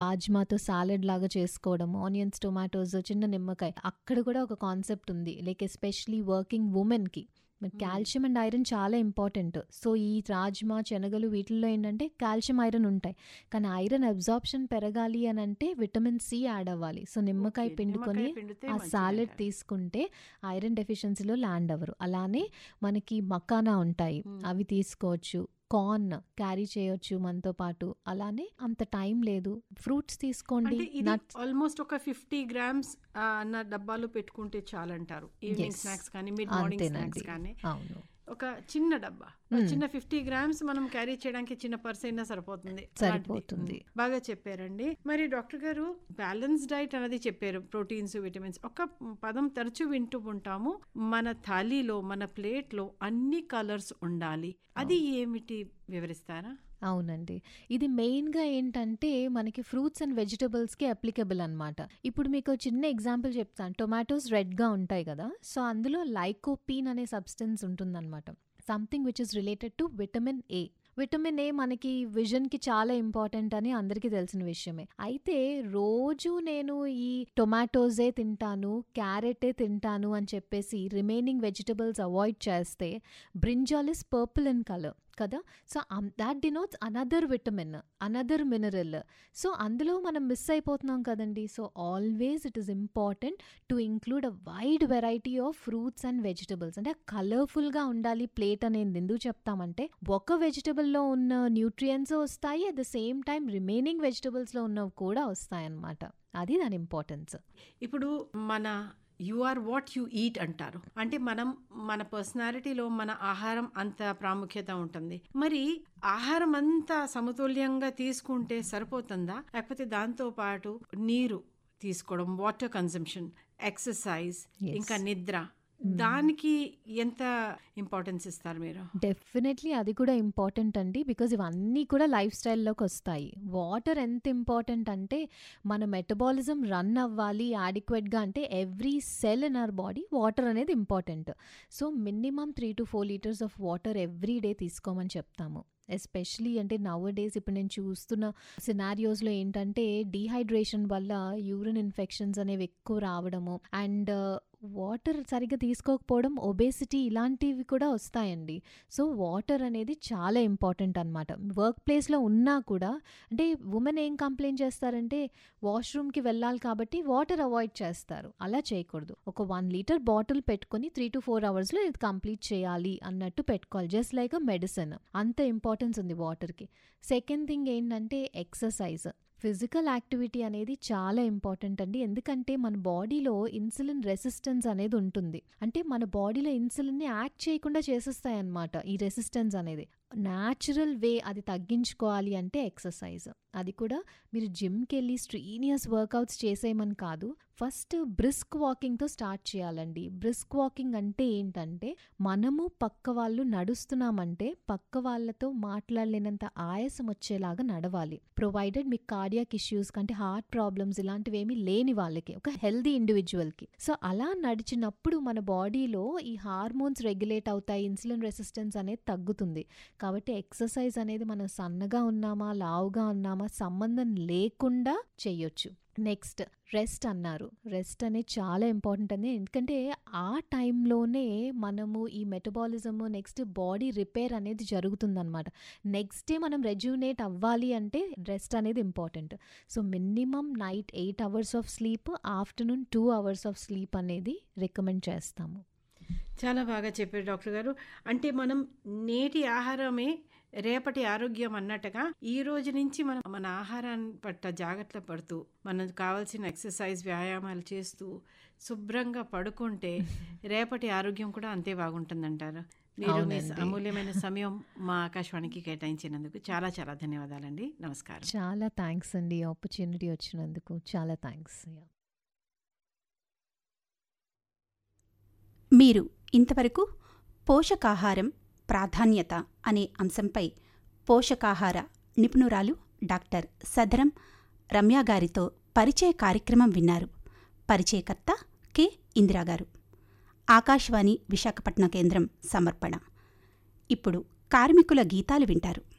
రాజ్మాతో salad లాగా చేసుకోవడం onions tomatoes చిన్న నిమ్మకాయ అక్కడ కూడా ఒక కాన్సెప్ట్ ఉంది లైక్ ఎస్పెషలీ వర్కింగ్ ఉమెన్కి మరి Hmm. కాల్షియం అండ్ ఐరన్ చాలా ఇంపార్టెంట్ సో ఈ రాజ్మా శనగలు వీటిల్లో ఏంటంటే కాల్షియం ఐరన్ ఉంటాయి కానీ ఐరన్ అబ్జార్ప్షన్ పెరగాలి అని అంటే విటమిన్ సి యాడ్ అవ్వాలి సో నిమ్మకాయ ఓకే, పిండుకొని నిమ్మకాయ పిండితే ఆ మంచిదంటారు. సాలెడ్ తీసుకుంటే ఐరన్ డెఫిషియన్సీలో ల్యాండ్ అవ్వరు అలానే మనకి మకానా ఉంటాయి Hmm. అవి తీసుకోవచ్చు కార్న్ క్యారీ చేయొచ్చు మనతో పాటు అలానే అంత టైం లేదు ఫ్రూట్స్ తీసుకోండి అంటే ఇది నట్స్ ఆల్మోస్ట్ ఒక ఫిఫ్టీ గ్రామ్స్ అన్న డబ్బాలో పెట్టుకుంటే చాలంటారు ఈవినింగ్ Yes. స్నాక్స్ కానీ మిడ్ మార్నింగ్ అంతేనండి స్నాక్స్ కానీ అవును ఒక చిన్న డబ్బా ఆ మ్మ్. చిన్న ఫిఫ్టీ గ్రామ్స్ మనం క్యారీ చేయడానికి చిన్న పర్స్ అయినా సరిపోతుంది అలాంటిది. సరిపోతుంది. మ్మ్. బాగా చెప్పారండి మరి డాక్టర్ గారు బ్యాలెన్స్ డైట్ అనేది చెప్పారు ప్రోటీన్స్ విటమిన్స్ ఒక పదం తరచూ వింటూ ఉంటాము మన థాలీలో మన ప్లేట్లో అన్ని కలర్స్ ఉండాలి అది ఏమిటి వివరిస్తారా అవునండి ఇది మెయిన్గా ఏంటంటే మనకి ఫ్రూట్స్ అండ్ వెజిటబుల్స్కి అప్లికబుల్ అనమాట ఇప్పుడు మీకు చిన్న ఎగ్జాంపుల్ చెప్తాను టొమాటోస్ రెడ్గా ఉంటాయి కదా సో అందులో లైకోపీన్ అనే సబ్స్టెన్స్ ఉంటుందన్నమాట something which is related to vitamin A vitamin A మనకి విజన్కి చాలా ఇంపార్టెంట్ అని అందరికీ తెలిసిన విషయమే అయితే రోజు నేను ఈ టొమాటోసే తింటాను క్యారెటే తింటాను అని చెప్పేసి రిమైనింగ్ వెజిటబుల్స్ అవాయిడ్ చేస్తే brinjal is purple in colour కదా so that denotes another vitamin another mineral so అందులో మనం మిస్ అయిపోతున్నాం కదండి so always it is important to include a wide variety of fruits and vegetables అంటే కలర్ఫుల్గా ఉండాలి plate అనేది ఎందుకు చెప్తామంటే ఒక వెజిటబుల్లో ఉన్న న్యూట్రియంట్స్ వస్తాయి at the same time remaining వెజిటబుల్స్లో ఉన్నవి కూడా వస్తాయి అన్నమాట అది దాని ఇంపార్టెన్స్ ఇప్పుడు మన you are what you eat అంటారు అంటే మనం మన పర్సనాలిటీలో మన ఆహారం అంత ప్రాముఖ్యత ఉంటుంది మరి ఆహారం అంతా సమతుల్యంగా తీసుకుంటే సరిపోతుందా లేకపోతే దాంతో పాటు నీరు తీసుకోవడం వాటర్ కన్సంప్షన్ ఎక్సర్సైజ్ Yes. ఇంకా నిద్ర దానికి ఎంత ఇంపార్టెన్స్ ఇస్తారు మీరు డెఫినెట్లీ అది కూడా ఇంపార్టెంట్ అండి బికాజ్ ఇవన్నీ కూడా లైఫ్ స్టైల్లోకి వస్తాయి వాటర్ ఎంత ఇంపార్టెంట్ అంటే మన మెటబాలిజం రన్ అవ్వాలి యాడిక్వేట్గా అంటే every cell in our body water అనేది important so minimum three to four litres of water every day తీసుకోమని చెప్తాము ఎస్పెషలీ అంటే నవ్ డేస్ ఇప్పుడు నేను చూస్తున్న సినారియోస్లో ఏంటంటే డీహైడ్రేషన్ వల్ల యూరిన్ ఇన్ఫెక్షన్స్ అనేవి ఎక్కువ రావడము అండ్ వాటర్ సరిగ్గా తీసుకోకపోవడం ఒబేసిటీ ఇలాంటివి కూడా వస్తాయండి సో వాటర్ అనేది చాలా ఇంపార్టెంట్ అనమాట వర్క్ ప్లేస్లో ఉన్నా కూడా అంటే ఉమెన్ ఏం కంప్లైంట్ చేస్తారంటే వాష్రూమ్కి వెళ్ళాలి కాబట్టి వాటర్ అవాయిడ్ చేస్తారు అలా చేయకూడదు ఒక వన్ లీటర్ బాటిల్ పెట్టుకొని త్రీ టు ఫోర్ అవర్స్లో ఇది కంప్లీట్ చేయాలి అన్నట్టు పెట్టుకోవాలి జస్ట్ లైక్ అ మెడిసిన్ అంత ఇంపార్టెన్స్ ఉంది వాటర్కి సెకండ్ థింగ్ ఏంటంటే ఎక్సర్సైజ్ ఫిజికల్ యాక్టివిటీ అనేది చాలా ఇంపార్టెంట్ అండి ఎందుకంటే మన బాడీలో ఇన్సులిన్ రెసిస్టెన్స్ అనేది ఉంటుంది అంటే మన బాడీలో ఇన్సులిన్ని యాక్ట్ చేయకుండా చేసేస్తాయి అన్నమాట ఈ రెసిస్టెన్స్ అనేది న్యాచురల్ వే అది తగ్గించుకోవాలి అంటే ఎక్సర్సైజ్ అది కూడా మీరు జిమ్కి వెళ్ళి స్ట్రీనియస్ వర్కౌట్స్ చేసేయమని కాదు ఫస్ట్ బ్రిస్క్ వాకింగ్తో స్టార్ట్ చేయాలండి బ్రిస్క్ వాకింగ్ అంటే ఏంటంటే మనము పక్క వాళ్ళు నడుస్తున్నామంటే పక్క వాళ్ళతో మాట్లాడలేనంత ఆయాసం వచ్చేలాగా నడవాలి ప్రొవైడెడ్ మీకు కార్డియాక్ ఇష్యూస్ కంటే హార్ట్ ప్రాబ్లమ్స్ ఇలాంటివి ఏమీ లేని వాళ్ళకి ఒక హెల్దీ ఇండివిజువల్కి సో అలా నడిచినప్పుడు మన బాడీలో ఈ హార్మోన్స్ రెగ్యులేట్ అవుతాయి ఇన్సులిన్ రెసిస్టెన్స్ అనేది తగ్గుతుంది కాబట్టి ఎక్సర్సైజ్ అనేది మనం సన్నగా ఉన్నామా లావుగా ఉన్నామా సంబంధం లేకుండా చెయ్యొచ్చు నెక్స్ట్ రెస్ట్ అన్నారు రెస్ట్ అనేది చాలా ఇంపార్టెంట్ అని ఎందుకంటే ఆ టైంలోనే మనము ఈ మెటబాలిజము నెక్స్ట్ బాడీ రిపేర్ అనేది జరుగుతుందన్నమాట నెక్స్ట్ డే మనం రెజ్యూనేట్ అవ్వాలి అంటే రెస్ట్ అనేది important so minimum night eight hours of sleep afternoon two hours of sleep అనేది రికమెండ్ చేస్తాము చాలా బాగా చెప్పారు డాక్టర్ గారు అంటే మనం నేటి ఆహారమే రేపటి ఆరోగ్యం అన్నట్టుగా ఈ రోజు నుంచి మనం మన ఆహారాన్ని పట్ల జాగ్రత్త పడుతూ మనకు కావాల్సిన ఎక్సర్సైజ్ వ్యాయామాలు చేస్తూ శుభ్రంగా పడుకుంటే రేపటి ఆరోగ్యం కూడా అంతే బాగుంటుందంటారు మీరు మీ అవునండి. అమూల్యమైన సమయం మా ఆకాశవాణికి కేటాయించినందుకు చాలా చాలా ధన్యవాదాలండి నమస్కారం చాలా థ్యాంక్స్ అండి ఆపర్చునిటీ వచ్చినందుకు చాలా థ్యాంక్స్ మీరు ఇంతవరకు పోషకాహారం ప్రాధాన్యత అనే అంశంపై పోషకాహార నిపుణురాలు డాక్టర్ సదరం రమ్య గారితో పరిచయ కార్యక్రమం విన్నారు పరిచయకర్త కె ఇందిరాగారు ఆకాశవాణి విశాఖపట్నం కేంద్రం సమర్పణ ఇప్పుడు కార్మికుల గీతాలు వింటారు